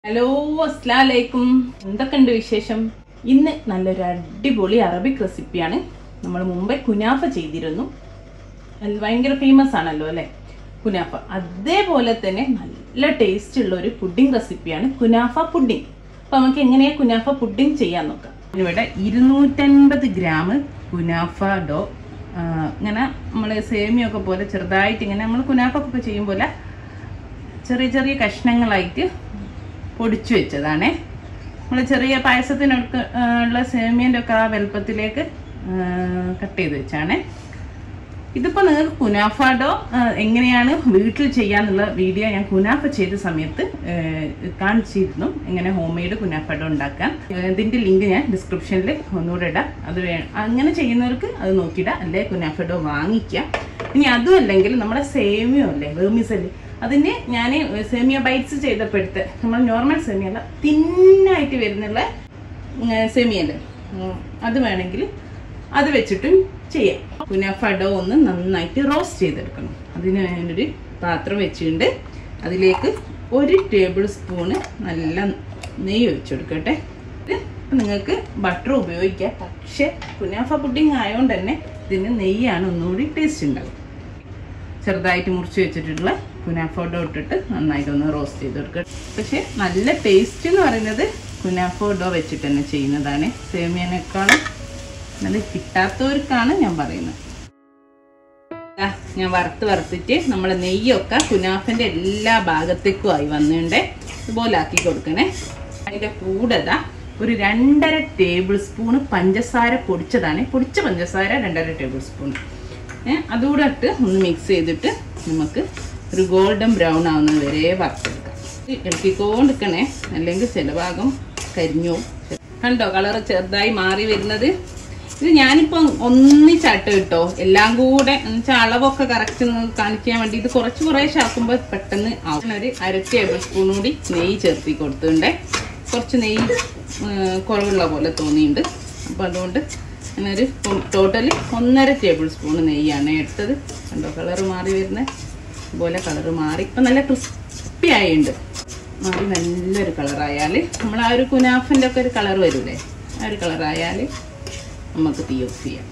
Hello അസ്ലാലൈക്കും എന്തൊക്കെയുണ്ട് വിശേഷം ഇന്ന് നല്ലൊരു അടിപൊളി അറബിക് റെസിപ്പിയാണ് നമ്മൾ മുമ്പേ കുനാഫ ചെയ്തിരുന്നു അത് ഭയങ്കര ഫേമസ് ആണല്ലോ അല്ലേ കുനാഫ അതേപോലെ തന്നെ നല്ല ടേസ്റ്റ് ഉള്ള ഒരു പുഡിംഗ് റെസിപ്പിയാണ് കുനാഫ പുഡിംഗ് അപ്പൊ നമുക്ക് എങ്ങനെയാ കുനാഫ പുഡിംഗ് ചെയ്യാൻ നോക്കാം ഇവിടെ ഇരുന്നൂറ്റൻപത് ഗ്രാം കുനാഫ ഡോ ആ, ഇങ്ങനെ നമ്മൾ സേമിയൊക്കെ പോലെ ചെറുതായിട്ട് ഇങ്ങനെ നമ്മൾ കുനാഫ ഒക്കെ ചെയ്യും പോലെ ചെറിയ ചെറിയ കഷ്ണങ്ങളായിട്ട് പൊടിച്ചു വെച്ചതാണേ നമ്മൾ ചെറിയ പായസത്തിനൊക്കെ ആ, ഉള്ള സേമിയൻ്റെ ഒക്കെ ആ വലുപ്പത്തിലേക്ക് കട്ട് ചെയ്ത് വെച്ചാണേ ഇതിപ്പോൾ നിങ്ങൾക്ക് കുനാഫാഡോ എങ്ങനെയാണ് വീട്ടിൽ ചെയ്യാന്നുള്ള വീഡിയോ ഞാൻ കുനാഫ ചെയ്ത സമയത്ത് ആ, കാണിച്ചിരുന്നു എങ്ങനെ ഹോം മെയ്ഡ് കുനാഫാഡോ ഉണ്ടാക്കാൻ ആ, ഇതിന്റെ ലിങ്ക് ഞാൻ ഡിസ്ക്രിപ്ഷനിൽ ഒന്നുകൂടെ ഇടാം അത് വേ അങ്ങനെ ചെയ്യുന്നവർക്ക് അത് നോക്കിയിടാം അല്ലെ കുനാഫാഡോ വാങ്ങിക്കാം ഇനി അതും അല്ലെങ്കിൽ നമ്മുടെ സേമിയോ അല്ലേ വേമിസല് അതിന് ഞാൻ സേമിയ ബൈറ്റ്സ് ചെയ്തപ്പോഴത്തെ നമ്മൾ നോർമൽ സേമിയ അല്ല തിന്നായിട്ട് വരുന്നുള്ള സെമിയല്ലേ അത് വേണമെങ്കിൽ അത് വെച്ചിട്ടും ചെയ്യാം കുനാഫഡോ ഒന്ന് നന്നായിട്ട് റോസ്റ്റ് ചെയ്തെടുക്കണം അതിന് വേണ്ടൊരു പാത്രം വെച്ചിട്ടുണ്ട് അതിലേക്ക് ഒരു ടേബിൾ സ്പൂണ് നല്ല നെയ്യ് ഒഴിച്ചെടുക്കട്ടെ ഇത് നിങ്ങൾക്ക് ബട്ടർ ഉപയോഗിക്കാം പക്ഷേ കുനാഫ പുഡിംഗ് ആയതുകൊണ്ട് തന്നെ ഇതിന് നെയ്യാണ് ഒന്നുകൂടി ടേസ്റ്റ് ഉണ്ടാവും ചെറുതായിട്ട് മുറിച്ച് വെച്ചിട്ടുള്ള കുനാഫോഡോ ഇട്ടിട്ട് നന്നായിട്ട് ഒന്ന് റോസ്റ്റ് ചെയ്തെടുക്കുക പക്ഷെ നല്ല ടേസ്റ്റ് എന്ന് പറയുന്നത് കുനാഫോഡോ വെച്ചിട്ട് തന്നെ ചെയ്യുന്നതാണ് സേമിയനേക്കാളും അത് കിട്ടാത്തവർക്കാണ് ഞാൻ പറയുന്നത് ദാ, ഞാൻ വറുത്ത് വറുത്തിട്ട് നമ്മളെ നെയ്യൊക്കെ കുനാഫിന്റെ എല്ലാ ഭാഗത്തേക്കും ആയി വന്നിട്ടുണ്ട് ഇതുപോലെ ആക്കി കൊടുക്കണേ അതിന്റെ കൂടെ ദാ ഒരു രണ്ടര ടേബിൾ സ്പൂണ് പഞ്ചസാര പൊടിച്ചതാണ് പൊടിച്ച പഞ്ചസാര രണ്ടര ടേബിൾ സ്പൂൺ ഏഹ് അതുകൂടെ ഇട്ട് ഒന്ന് മിക്സ് ചെയ്തിട്ട് നമുക്ക് ഒരു ഗോൾഡൻ ബ്രൗൺ ആവുന്നത് വരെ വറുത്തെടുക്കാം ഇത് ഇളക്കിക്കൊണ്ടിരിക്കണേ അല്ലെങ്കിൽ ചില ഭാഗം കരിഞ്ഞു പോകും. കണ്ടോ കളർ ചെറുതായി മാറി വരുന്നത് ഇത് ഞാനിപ്പോൾ ഒന്നിച്ചാട്ടം ഇട്ടോ എല്ലാം കൂടെ എന്നുവെച്ചാൽ അളവൊക്കെ കറക്റ്റ് കാണിക്കാൻ വേണ്ടി ഇത് കുറച്ച് കുറേശ്ശെ ആക്കുമ്പോൾ പെട്ടെന്ന് ആവും ഒരു അര ടേബിൾ സ്പൂൺ കൂടി നെയ്യ് ചേർത്തി കൊടുത്തിട്ടുണ്ട് കുറച്ച് നെയ്യ് ഏർ, കുറവുള്ള പോലെ തോന്നിയിട്ടുണ്ട് അപ്പോൾ അതുകൊണ്ട് ഞാനൊരു ടോട്ടൽ ഒന്നര ടേബിൾ സ്പൂൺ നെയ്യാണ് എടുത്തത് കണ്ടോ കളറ് മാറി വരുന്നത് ഇതുപോലെ കളറ് മാറി ഇപ്പം നല്ല ക്രിസ്പി ആയിട്ടുണ്ട് മാറി നല്ലൊരു കളറായാൽ നമ്മൾ ആ ഒരു കുനാഫിൻ്റെ ഒക്കെ ഒരു കളർ വരൂലേ ആ ഒരു കളറായാൽ നമുക്ക് തീ ഓഫ് ചെയ്യാം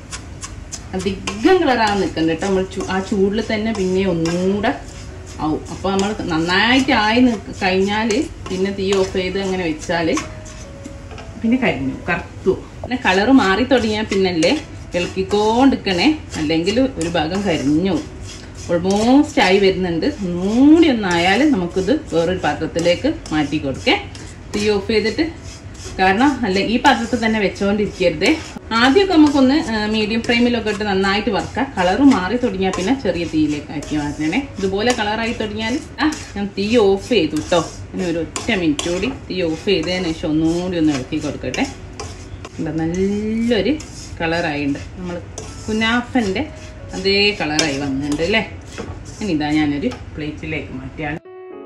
അധികം കളറാകാൻ നിൽക്കണ്ട കേട്ടോ നമ്മൾ ചൂ- ആ ചൂടിൽ തന്നെ പിന്നെ ഒന്നുകൂടെ ആവും അപ്പോൾ നമ്മൾ നന്നായിട്ട് ആയി നിൽക്ക കഴിഞ്ഞാൽ പിന്നെ തീ ഓഫ് ചെയ്ത് അങ്ങനെ വെച്ചാൽ പിന്നെ കരിഞ്ഞു കറുത്തു പിന്നെ കളറ് മാറി തുടങ്ങിയാൽ പിന്നല്ലേ ഇളക്കിക്കൊണ്ടിരിക്കണേ അല്ലെങ്കിൽ ഒരു ഭാഗം കരിഞ്ഞു ഓൾമോസ്റ്റ് ആയി വരുന്നുണ്ട് ഒന്നുകൂടി ഒന്നായാൽ നമുക്കിത് വേറൊരു പാത്രത്തിലേക്ക് മാറ്റി കൊടുക്കേ തീ ഓഫ് ചെയ്തിട്ട് കാരണം അല്ല ഈ പാത്രത്തിൽ തന്നെ വെച്ചോണ്ടിരിക്കരുതേ ആദ്യമൊക്കെ നമുക്കൊന്ന് മീഡിയം ഫ്ലെയിമിലൊക്കെ ഇട്ട് നന്നായിട്ട് വറുക്കാം കളറ് മാറി തുടങ്ങിയാൽ പിന്നെ ചെറിയ തീയിലേക്ക് ആക്കി മാറ്റണേ ഇതുപോലെ കളറായി തുടങ്ങിയാൽ ആ ഞാൻ തീ ഓഫ് ചെയ്തു കേട്ടോ ഇനി ഒരു ഒറ്റ മിനിറ്റ് കൂടി തീ ഓഫ് ചെയ്തതിന് ശേഷം ഒന്നുകൂടി ഒന്ന് ഇളക്കി കൊടുക്കട്ടെ എന്താ നല്ലൊരു കളറായിട്ടുണ്ട് നമ്മൾ കുനാഫൻ്റെ അതേ കളറായി വന്നിട്ടുണ്ട് അല്ലേ ഇനി ഇതാ ഞാനൊരു പ്ലേറ്റിലേക്ക് മാറ്റിയാണ്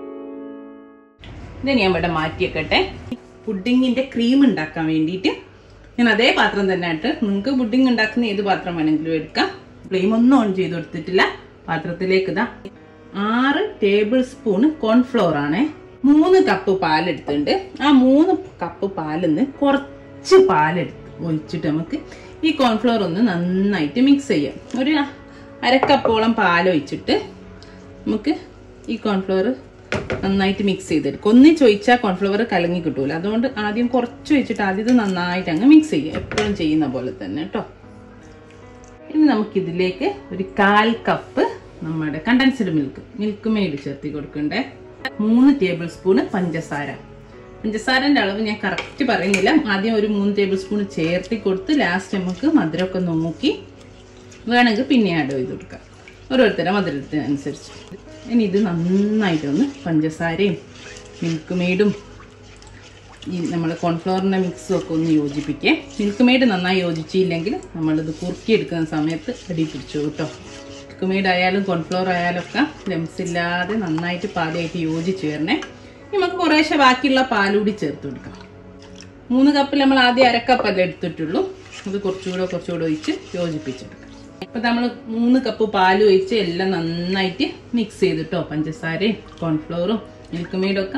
ഇത് ഞാൻ ഇവിടെ മാറ്റിയേക്കട്ടെ പുഡിങ്ങിന്റെ ക്രീം ഉണ്ടാക്കാൻ വേണ്ടിയിട്ട് ഞാൻ അതേ പാത്രം തന്നെ ആയിട്ട് നിങ്ങൾക്ക് പുഡിങ് ഉണ്ടാക്കുന്ന ഏത് പാത്രം വേണമെങ്കിലും എടുക്കാം ഫ്ലെയിം ഒന്നും ഓൺ ചെയ്ത് കൊടുത്തിട്ടില്ല പാത്രത്തിലേക്ക് ഇതാ ആറ് ടേബിൾ സ്പൂൺ കോൺഫ്ലോർ ആണ് മൂന്ന് കപ്പ് പാലെടുത്തിട്ടുണ്ട് ആ മൂന്ന് കപ്പ് പാലിൽ നിന്ന് കുറച്ച് പാലെടുത്ത് ഒഴിച്ചിട്ട് നമുക്ക് ഈ കോൺഫ്ലോർ ഒന്ന് നന്നായിട്ട് മിക്സ് ചെയ്യാം ഒരു അരക്കപ്പോളം പാലൊഴിച്ചിട്ട് നമുക്ക് ഈ കോൺഫ്ലവർ നന്നായിട്ട് മിക്സ് ചെയ്തെടുക്കും ഒന്നി ചോദിച്ചാൽ കോൺഫ്ലവർ കലങ്ങി കിട്ടൂല അതുകൊണ്ട് ആദ്യം കുറച്ച് വെച്ചിട്ട് ആദ്യം ഇത് നന്നായിട്ട് അങ്ങ് മിക്സ് ചെയ്യുക എപ്പോഴും ചെയ്യുന്ന പോലെ തന്നെ കേട്ടോ ഇനി നമുക്കിതിലേക്ക് ഒരു കാൽ കപ്പ് നമ്മുടെ കണ്ടൻസ്ഡ് മിൽക്ക് മിൽക്ക് മെയ്ഡ് ചേർത്തി കൊടുക്കണ്ടേ മൂന്ന് ടേബിൾ സ്പൂണ് പഞ്ചസാര പഞ്ചസാരൻ്റെ അളവ് ഞാൻ കറക്റ്റ് പറയുന്നില്ല ആദ്യം ഒരു മൂന്ന് ടേബിൾ സ്പൂൺ ചേർത്തി കൊടുത്ത് ലാസ്റ്റ് നമുക്ക് മധുരമൊക്കെ നോക്കി വേണമെങ്കിൽ പിന്നെ ആഡ് ചെയ്ത് കൊടുക്കാം ഓരോരുത്തരുടെ മധുരത്തിനനുസരിച്ച് ഇനി ഇത് നന്നായിട്ടൊന്ന് പഞ്ചസാരയും മിൽക്ക് മെയ്ഡും ഈ നമ്മൾ കോൺഫ്ലവറിൻ്റെ മിക്സും ഒക്കെ ഒന്ന് യോജിപ്പിക്കുക മിൽക്ക് മെയ്ഡ് നന്നായി യോജിച്ചില്ലെങ്കിൽ നമ്മളിത് കുറുക്കിയെടുക്കുന്ന സമയത്ത് അടി പിടിച്ചു കേട്ടോ മിൽക്ക് മെയ്ഡ് ആയാലും കോൺഫ്ലവർ ആയാലും ഒക്കെ ലെംസ് ഇല്ലാതെ നന്നായിട്ട് പാലായിട്ട് യോജിച്ച് വരണേ ഇനി നമുക്ക് കുറേശ്ശെ ബാക്കിയുള്ള പാലുകൂടി ചേർത്ത് കൊടുക്കാം മൂന്ന് കപ്പിൽ നമ്മൾ ആദ്യം അരക്കപ്പല്ലേ എടുത്തിട്ടുള്ളൂ അത് കുറച്ചുകൂടെ കുറച്ചുകൂടെ ഒഴിച്ച് യോജിപ്പിച്ചെടുക്കാം ഇപ്പം നമ്മൾ മൂന്ന് കപ്പ് പാൽ ഒഴിച്ച് എല്ലാം നന്നായിട്ട് മിക്സ് ചെയ്തിട്ടോ പഞ്ചസാരയും കോൺഫ്ലോറും മിൽക്ക് മെയ്ഡും ഒക്കെ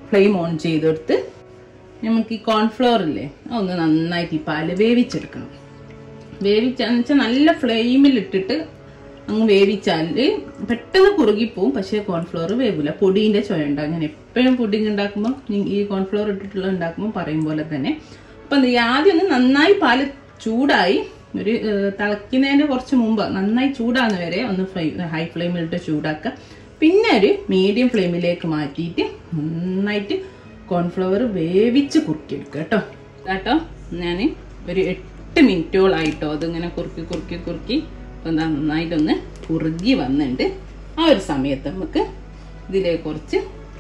ഫ്ലെയിം ഓൺ ചെയ്തെടുത്ത് നമുക്ക് ഈ കോൺഫ്ലവർ ഇല്ലേ ഒന്ന് നന്നായിട്ട് ഈ പാല് വേവിച്ചെടുക്കണം വേവിച്ചാന്ന് വെച്ചാൽ നല്ല ഫ്ലെയിമിൽ ഇട്ടിട്ട് അങ്ങ് വേവിച്ചാൽ പെട്ടെന്ന് കുറുകിപ്പോവും പക്ഷേ കോൺഫ്ലവർ വേവില്ല പൊടീൻ്റെ ചുവ ഉണ്ടാകും ഞാൻ എപ്പോഴും പുഡിങ് ഉണ്ടാക്കുമ്പോൾ ഈ കോൺഫ്ലവർ ഇട്ടിട്ടുള്ള ഉണ്ടാക്കുമ്പോൾ പറയും പോലെ തന്നെ അപ്പം എന്ത് ചെയ്യുക ആദ്യം ഒന്ന് നന്നായി പാല് ചൂടായി ഒരു ഏഹ്, തിളയ്ക്കുന്നതിന് കുറച്ച് മുമ്പ് നന്നായി ചൂടാകുന്ന വരെ ഒന്ന് ഫ്ലൈ ഹൈ ഫ്ലെയിമിലിട്ട് ചൂടാക്കുക പിന്നെ ഒരു മീഡിയം ഫ്ലെയിമിലേക്ക് മാറ്റിയിട്ട് നന്നായിട്ട് കോൺഫ്ലവർ വേവിച്ച് കുറുക്കിയെടുക്കുക കേട്ടോ കേട്ടോ ഞാൻ ഒരു എട്ട് മിനിറ്റോളായിട്ടോ അതിങ്ങനെ കുറുക്കി കുറുക്കി കുറുക്കി ഇപ്പം നന്നായിട്ടൊന്ന് കുറുകി വന്നിട്ടുണ്ട് ആ ഒരു സമയത്ത് നമുക്ക് ഇതിലേക്ക് കുറച്ച്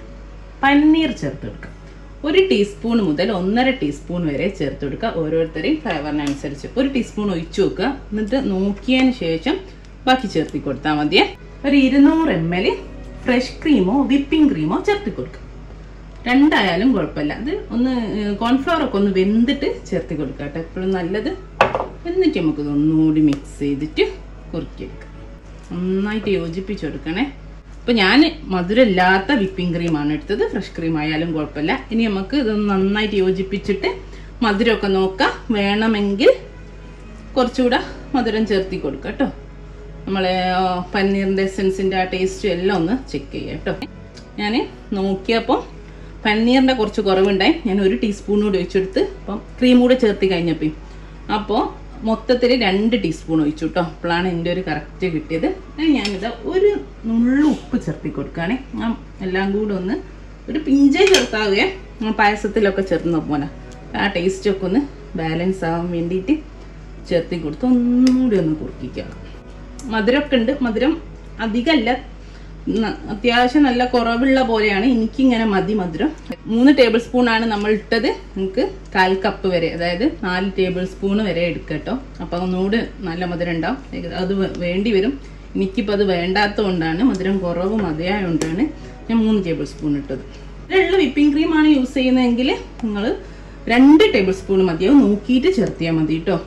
പനീർ ചേർത്തെടുക്കാം ഒരു ടീസ്പൂൺ മുതൽ ഒന്നര ടീസ്പൂൺ വരെ ചേർത്ത് കൊടുക്കുക ഓരോരുത്തരെയും ഫ്ലേവറിനനുസരിച്ച് ഒരു ടീസ്പൂൺ ഒഴിച്ചു വെക്കുക എന്നിട്ട് നോക്കിയതിന് ശേഷം ബാക്കി ചേർത്തി കൊടുത്താൽ മതിയെ ഒരു ഇരുന്നൂറ് എം എൽ ഫ്രഷ് ക്രീമോ വിപ്പിംഗ് ക്രീമോ ചേർത്തി കൊടുക്കുക രണ്ടായാലും കുഴപ്പമില്ല അത് ഒന്ന് കോൺഫ്ലവർ ഒക്കെ ഒന്ന് വെന്തിട്ട് ചേർത്ത് കൊടുക്കുക കേട്ടോ എപ്പോഴും നല്ലത് എന്നിട്ട് നമുക്ക് ഇത് ഒന്നുകൂടി മിക്സ് ചെയ്തിട്ട് കുറുക്കിയെടുക്കാം നന്നായിട്ട് യോജിപ്പിച്ച് കൊടുക്കണേ അപ്പോൾ ഞാൻ മധുരമില്ലാത്ത വിപ്പിംഗ് ക്രീമാണ് എടുത്തത് ഫ്രഷ് ക്രീം ആയാലും കുഴപ്പമില്ല ഇനി നമുക്ക് ഇതൊന്ന് നന്നായിട്ട് യോജിപ്പിച്ചിട്ട് മധുരമൊക്കെ നോക്കാം വേണമെങ്കിൽ കുറച്ചുകൂടെ മധുരം ചേർത്തി കൊടുക്കാം കേട്ടോ നമ്മളെ ആ, പനീറിൻ്റെ എസൻസിൻ്റെ ആ ടേസ്റ്റും എല്ലാം ഒന്ന് ചെക്ക് ചെയ്യാം കേട്ടോ ഞാൻ നോക്കിയപ്പോൾ പനീറിൻ്റെ കുറച്ച് കുറവുണ്ടായി ഞാൻ ഒരു ടീസ്പൂൺ കൂടി ഒഴിച്ചെടുത്ത് അപ്പം ക്രീം കൂടെ ചേർത്തി കഴിഞ്ഞപ്പോൾ അപ്പോൾ മൊത്തത്തിൽ രണ്ട് ടീസ്പൂൺ ഒഴിച്ചു കേട്ടോ അപ്പോഴാണ് എൻ്റെ ഒരു കറക്റ്റ് കിട്ടിയത് ഇനി ഞാനിത് ഒരു നുള്ളു ഉപ്പ് ചേർത്തി കൊടുക്കുകയാണേ ഞാൻ എല്ലാം കൂടെ ഒന്ന് ഒരു പിഞ്ചേ ചേർത്താവുകയെ പായസത്തിലൊക്കെ ചേർന്ന പോലെ ആ ടേസ്റ്റൊക്കെ ഒന്ന് ബാലൻസ് ആവാൻ വേണ്ടിയിട്ട് ചേർത്തി കൊടുത്ത് ഒന്നുകൂടി ഒന്ന് കുറുക്കിക്കാം മധുരമൊക്കെ ഉണ്ട് മധുരം അധികമല്ല ന- അത്യാവശ്യം നല്ല കുറവുള്ള പോലെയാണ് എനിക്കിങ്ങനെ മതി മധുരം മൂന്ന് ടേബിൾ സ്പൂൺ ആണ് നമ്മൾ ഇട്ടത് നമുക്ക് കാൽ കപ്പ് വരെ അതായത് നാല് ടേബിൾ സ്പൂൺ വരെ എടുക്കട്ടോ അപ്പം ഒന്നുകൂടി നല്ല മധുരം ഉണ്ടാവും ഏക- അത് വേ- വേണ്ടി വരും എനിക്കിപ്പോൾ അത് വേണ്ടാത്തതുകൊണ്ടാണ് മധുരം കുറവ് മതിയായതുകൊണ്ടാണ് ഞാൻ മൂന്ന് ടേബിൾ സ്പൂൺ ഇട്ടത് ഇതിലുള്ള വിപ്പിംഗ് ക്രീമാണ് യൂസ് ചെയ്യുന്നതെങ്കിൽ നിങ്ങൾ രണ്ട് ടേബിൾ സ്പൂൺ മതിയാവും നോക്കിയിട്ട് ചേർത്തിയാൽ മതി കേട്ടോ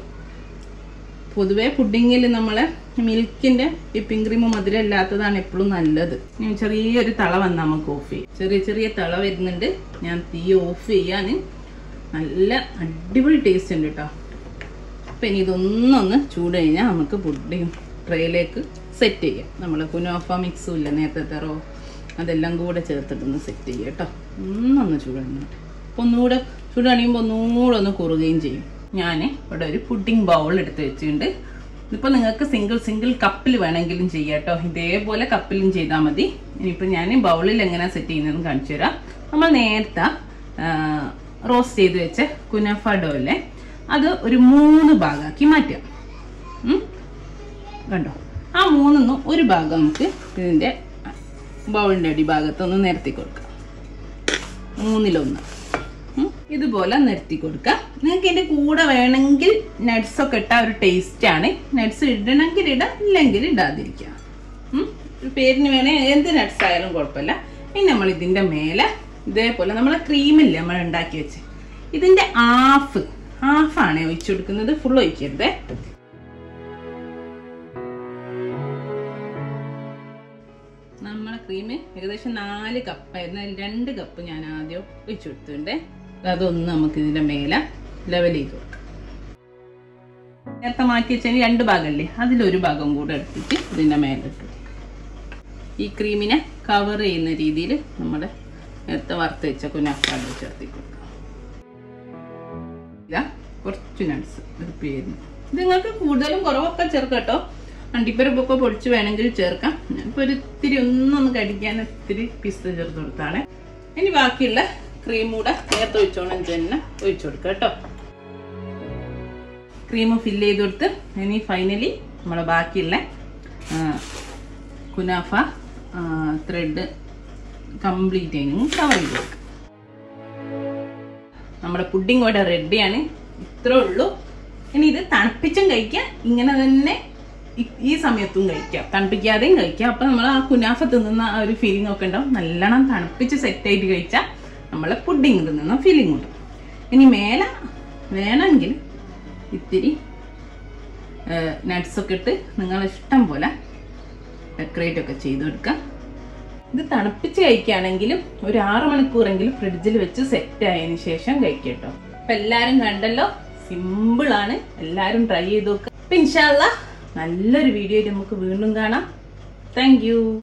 പൊതുവെ പുഡിങ്ങിൽ നമ്മളെ മിൽക്കിന്റെ വിപ്പിംഗ് ക്രീം മധുരം ഇല്ലാത്തതാണ് എപ്പോഴും നല്ലത് ഞാൻ ചെറിയൊരു തള വന്നാൽ നമുക്ക് ഓഫ് ചെയ്യും ചെറിയ ചെറിയ തള വരുന്നുണ്ട് ഞാൻ തീ ഓഫ് ചെയ്യാൻ നല്ല അടിപൊളി ടേസ്റ്റ് ഉണ്ട് കേട്ടോ അപ്പം ഇനി ഇതൊന്നൊന്ന് ചൂട് കഴിഞ്ഞാൽ നമുക്ക് പുഡിങ് ട്രേയിലേക്ക് സെറ്റ് ചെയ്യാം നമ്മൾ കുനോഫ മിക്സും ഇല്ല നേരത്തെ തെറോ അതെല്ലാം കൂടെ ചേർത്തിട്ടൊന്ന് സെറ്റ് ചെയ്യാം കേട്ടോ ഒന്നൊന്ന് ചൂടണിയിട്ട് അപ്പോൾ ഒന്നുകൂടെ ചൂടണിയുമ്പോൾ ഒന്നുകൂടെ ഒന്ന് കുറുകയും ചെയ്യും ഞാൻ ഇവിടെ ഒരു പുഡിംഗ് ബൗൾ എടുത്ത് വെച്ചിട്ടുണ്ട് ഇതിപ്പോൾ നിങ്ങൾക്ക് സിംഗിൾ സിംഗിൾ കപ്പിൽ വേണമെങ്കിലും ചെയ്യാം കേട്ടോ ഇതേപോലെ കപ്പിലും ചെയ്താൽ മതി ഇനിയിപ്പോൾ ഞാൻ ബൗളിൽ എങ്ങനെ സെറ്റ് ചെയ്യുന്നതെന്ന് കാണിച്ചു തരാം നമ്മൾ നേരത്തെ റോസ്റ്റ് ചെയ്ത് വെച്ച കുനഫ ഡോയിലെ അത് ഒരു മൂന്ന് ഭാഗമാക്കി മാറ്റാം ഉം. കണ്ടോ ആ മൂന്നൊന്നും ഒരു ഭാഗം നമുക്ക് ഇതിൻ്റെ ബൗളിൻ്റെ അടിഭാഗത്തൊന്ന് നിരത്തി കൊടുക്കാം മൂന്നിലൊന്ന് ഉം. ഇതുപോലെ നിരത്തി കൊടുക്കുക നിങ്ങൾക്ക് ഇതിൻ്റെ കൂടെ വേണമെങ്കിൽ nuts ഒക്കെ ഇട്ടാൽ ഒരു ടേസ്റ്റ് ആണ് നട്ട്സ് ഇടണമെങ്കിൽ ഇടാം ഇല്ലെങ്കിൽ ഇടാതിരിക്കുക ഉം. ഒരു പേരിന് വേണേ എന്ത് നട്ട്സ് ആയാലും കുഴപ്പമില്ല ഇനി നമ്മൾ ഇതിൻ്റെ മേലെ ഇതേപോലെ നമ്മൾ ക്രീമില്ലേ നമ്മൾ ഉണ്ടാക്കി വെച്ച് ഇതിൻ്റെ ഹാഫ് ഹാഫാണ് ഒഴിച്ചു കൊടുക്കുന്നത് ഫുൾ ഒഴിക്കരുതേ നമ്മളെ ക്രീം ഏകദേശം നാല് കപ്പായിരുന്നു അതിൽ രണ്ട് കപ്പ് ഞാൻ ആദ്യം ഒഴിച്ചു കൊടുത്തിട്ടുണ്ട് അതൊന്ന് നമുക്ക് ഇതിന്റെ മേലെ ലെവൽ ചെയ്ത് കൊടുക്കാം നേരത്തെ മാറ്റി വെച്ചതിന് രണ്ട് ഭാഗമല്ലേ അതിലൊരു ഭാഗം കൂടെ എടുത്തിട്ട് ഇതിന്റെ മേലെ ഇട്ടു ഈ ക്രീമിനെ കവർ ചെയ്യുന്ന രീതിയിൽ നമ്മുടെ നേരത്തെ വറുത്ത് വെച്ച കുനാഫാട് ചേർത്തി കൊടുക്കാം ഇതാ കുറച്ച് നട്സ് ഒരു പേരിന് ഇത് നിങ്ങൾക്ക് കൂടുതലും കുറവൊക്കെ ചേർക്കാം കേട്ടോ അണ്ടിപ്പരിപ്പൊക്കെ പൊടിച്ച് വേണമെങ്കിൽ ചേർക്കാം ഞാനിപ്പോൾ ഒരു ഇത്തിരി ഒന്നൊന്ന് കടിക്കാൻ ഇത്തിരി പിസ്ത ചേർത്ത് കൊടുത്താണ് ഇനി ബാക്കിയുള്ള ക്രീം കൂടെ നേരത്തെ ഒഴിച്ചോണം തന്നെ ഒഴിച്ചു കൊടുക്കാം കേട്ടോ ക്രീം ഫില്ല് ചെയ്ത് കൊടുത്ത് ഇനി ഫൈനലി നമ്മളെ ബാക്കിയുള്ള ആ, കുനാഫ ത്രെഡ് കംപ്ലീറ്റ് ചെയ്യും കവർ ചെയ്ത് കൊടുക്കാം നമ്മുടെ പുഡിംഗ് ഇവിടെ റെഡിയാണ് ഇത്രേ ഉള്ളൂ ഇനി ഇത് തണുപ്പിച്ചും കഴിക്കാം ഇങ്ങനെ തന്നെ ഇ- ഈ സമയത്തും കഴിക്കാം തണുപ്പിക്കാതെയും കഴിക്കാം അപ്പം നമ്മൾ ആ കുനാഫ തിന്നുന്ന ആ ഒരു ഫീലിംഗ് ഒക്കെ ഉണ്ടാവും നല്ലോണം തണുപ്പിച്ച് സെറ്റായിട്ട് കഴിച്ചാൽ നമ്മളെ പുഡിംഗ് തിന്നുന്ന ഫീലിംഗ് ഉണ്ട് ഇനി മേലെ വേണമെങ്കിൽ ഇത്തിരി നട്ട്സ് ഒക്കെ ഇട്ട് നിങ്ങളെ ഇഷ്ടം പോലെ ഡെക്കറേറ്റ് ഒക്കെ ചെയ്ത് കൊടുക്കാം ഇത് തണുപ്പിച്ച് കഴിക്കുകയാണെങ്കിലും ഒരു ആറ് മണിക്കൂറെങ്കിലും ഫ്രിഡ്ജിൽ വെച്ച് സെറ്റ് ആയതിനു ശേഷം കഴിക്കട്ടോ അപ്പൊ എല്ലാരും കണ്ടല്ലോ സിമ്പിൾ ആണ് എല്ലാരും ട്രൈ ചെയ്ത് നോക്കുക അപ്പൊ ഇൻഷാല്ല നല്ലൊരു വീഡിയോ നമുക്ക് വീണ്ടും കാണാം താങ്ക്